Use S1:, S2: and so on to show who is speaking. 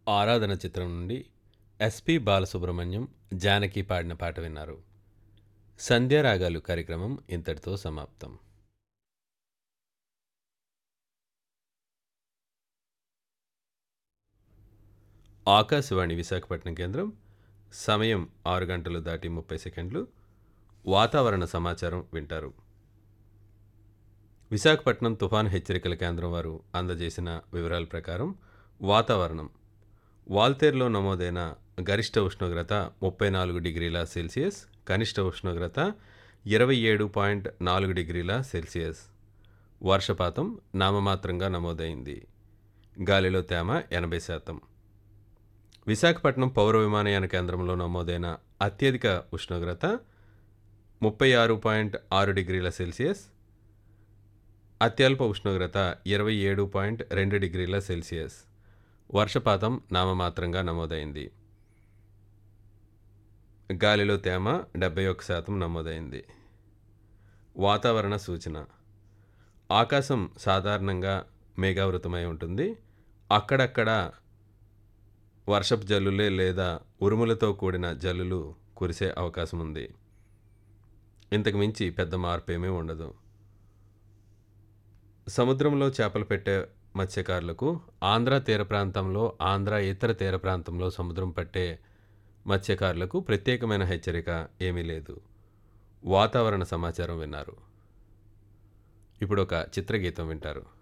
S1: ఆరాధన చిత్రం నుండి ఎస్పి బాలసుబ్రహ్మణ్యం జానకి పాడిన పాట విన్నారు సంధ్యారాగాలు కార్యక్రమం ఇంతటితో సమాప్తం ఆకాశవాణి విశాఖపట్నం కేంద్రం సమయం ఆరు గంటలు దాటి ముప్పై సెకండ్లు వాతావరణ సమాచారం వింటారు విశాఖపట్నం తుఫాన్ హెచ్చరికల కేంద్రం వారు అందజేసిన వివరాల ప్రకారం వాతావరణం వాల్తేరులో నమోదైన గరిష్ట ఉష్ణోగ్రత ముప్పై నాలుగు డిగ్రీల సెల్సియస్ కనిష్ట ఉష్ణోగ్రత ఇరవై ఏడు పాయింట్ నాలుగు డిగ్రీల సెల్సియస్ వర్షపాతం నామమాత్రంగా నమోదైంది గాలిలో తేమ ఎనభై శాతం విశాఖపట్నం పౌర విమానయాన కేంద్రంలో నమోదైన అత్యధిక ఉష్ణోగ్రత ముప్పై ఆరు పాయింట్ ఆరు డిగ్రీల సెల్సియస్ అత్యల్ప ఉష్ణోగ్రత ఇరవై ఏడు పాయింట్ రెండు డిగ్రీల సెల్సియస్ వర్షపాతం నామమాత్రంగా నమోదైంది గాలిలో తేమ డెబ్బై ఒక్క శాతం నమోదైంది వాతావరణ సూచన ఆకాశం సాధారణంగా మేఘావృతమై ఉంటుంది అక్కడక్కడ వర్షపు జల్లులే లేదా ఉరుములతో కూడిన జల్లులు కురిసే అవకాశం ఉంది ఇంతకు మించి పెద్ద మార్పు ఏమీ ఉండదు సముద్రంలో చేపలు పెట్టే మత్స్యకారులకు ఆంధ్ర తీర ప్రాంతంలో ఆంధ్ర ఇతర తీర ప్రాంతంలో సముద్రం పట్టే మత్స్యకారులకు ప్రత్యేకమైన హెచ్చరిక ఏమీ లేదు వాతావరణ సమాచారం విన్నారు ఇప్పుడు ఒక చిత్రగీతం వింటారు